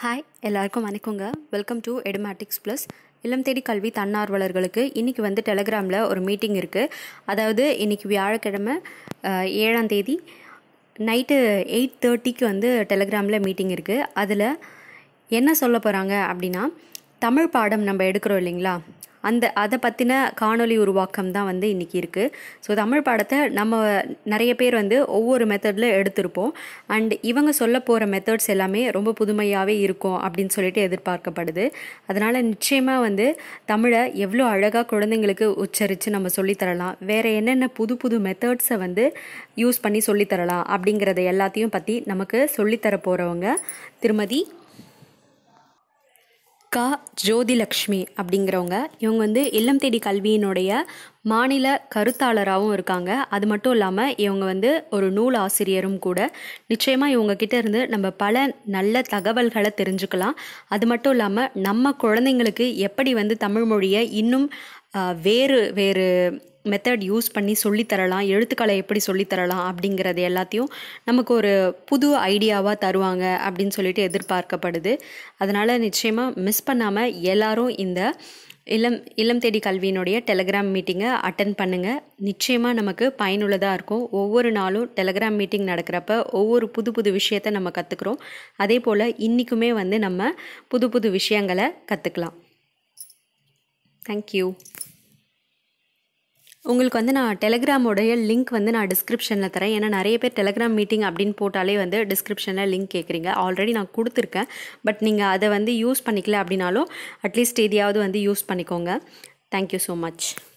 hi எல்லாருக்கும் வணக்கங்க welcome to Edumatics plus இல்லம் தேடி கல்வி தன்னார்வலர்களுக்கு இன்றைக்கி வந்து டெலகிராமில் ஒரு மீட்டிங் இருக்குது அதாவது இன்றைக்கி வியாழக்கிழமை அஹ், ஏழாம் தேதி நைட்டு எயிட் தேர்ட்டிக்கு வந்து டெலகிராமில் மீட்டிங் இருக்குது அதில் என்ன சொல்ல போகிறாங்க அப்படின்னா தமிழ் பாடம் நம்ம எடுக்கிறோம் இல்லைங்களா அந்த அதை பற்றின காணொளி உருவாக்கம் தான் வந்து இன்றைக்கி இருக்குது ஸோ தமிழ் பாடத்தை நம்ம நிறைய பேர் வந்து ஒவ்வொரு மெத்தடில் எடுத்திருப்போம் அண்ட் இவங்க சொல்ல போகிற மெத்தட்ஸ் எல்லாமே ரொம்ப புதுமையாகவே இருக்கும் அப்படின்னு சொல்லிட்டு எதிர்பார்க்கப்படுது அதனால் நிச்சயமாக வந்து தமிழை எவ்வளோ அழகாக குழந்தைங்களுக்கு உச்சரித்து நம்ம சொல்லித்தரலாம் வேறு என்னென்ன புது புது மெத்தட்ஸை வந்து யூஸ் பண்ணி சொல்லித்தரலாம் அப்படிங்கிறத எல்லாத்தையும் பற்றி நமக்கு சொல்லித்தர போகிறவங்க திருமதி கா ஜோதிலக்ஷ்மி அப்படிங்கிறவங்க இவங்க வந்து இல்லம் தேடி கல்வியினுடைய மாநில கருத்தாளராகவும் இருக்காங்க அது மட்டும் இல்லாமல் இவங்க வந்து ஒரு நூல் ஆசிரியரும் கூட நிச்சயமாக இவங்க கிட்ட இருந்து நம்ம பல நல்ல தகவல்களை தெரிஞ்சுக்கலாம் அது மட்டும் இல்லாமல் நம்ம குழந்தைங்களுக்கு எப்படி வந்து தமிழ் மொழியை இன்னும் ஆஹ், வேறு வேறு மெத்தட் யூஸ் பண்ணி சொல்லித்தரலாம் எழுத்துக்களை எப்படி சொல்லித்தரலாம் அப்படிங்கிறது எல்லாத்தையும் நமக்கு ஒரு புது ஐடியாவாக தருவாங்க அப்படின்னு சொல்லிட்டு எதிர்பார்க்கப்படுது அதனால் நிச்சயமாக மிஸ் பண்ணாமல் எல்லாரும் இந்த இளம் இளம் தேடி கல்வியினுடைய டெலகிராம் மீட்டிங்கை அட்டன் பண்ணுங்கள் நிச்சயமாக நமக்கு பயனுள்ளதாக இருக்கும் ஒவ்வொரு நாளும் டெலகிராம் மீட்டிங் நடக்கிறப்ப ஒவ்வொரு புது புது விஷயத்தை நம்ம கற்றுக்குறோம் அதே போல் இன்றைக்குமே வந்து நம்ம புது புது விஷயங்களை கற்றுக்கலாம் தேங்க்யூ உங்களுக்கு வந்து நான் டெலகிராமோடைய லிங்க் வந்து நான் டிஸ்கிரிப்ஷனில் தரேன் ஏன்னா நிறைய பேர் டெலகிராம் மீட்டிங் அப்படின்னு போட்டாலே வந்து டிஸ்கிரிப்ஷனில் லிங்க் கேட்குறீங்க ஆல்ரெடி நான் கொடுத்துருக்கேன் பட் நீங்கள் அதை வந்து யூஸ் பண்ணிக்கல அப்படின்னாலும் அட்லீஸ்ட் எதையாவது வந்து யூஸ் பண்ணிக்கோங்க தேங்க்யூ ஸோ மச்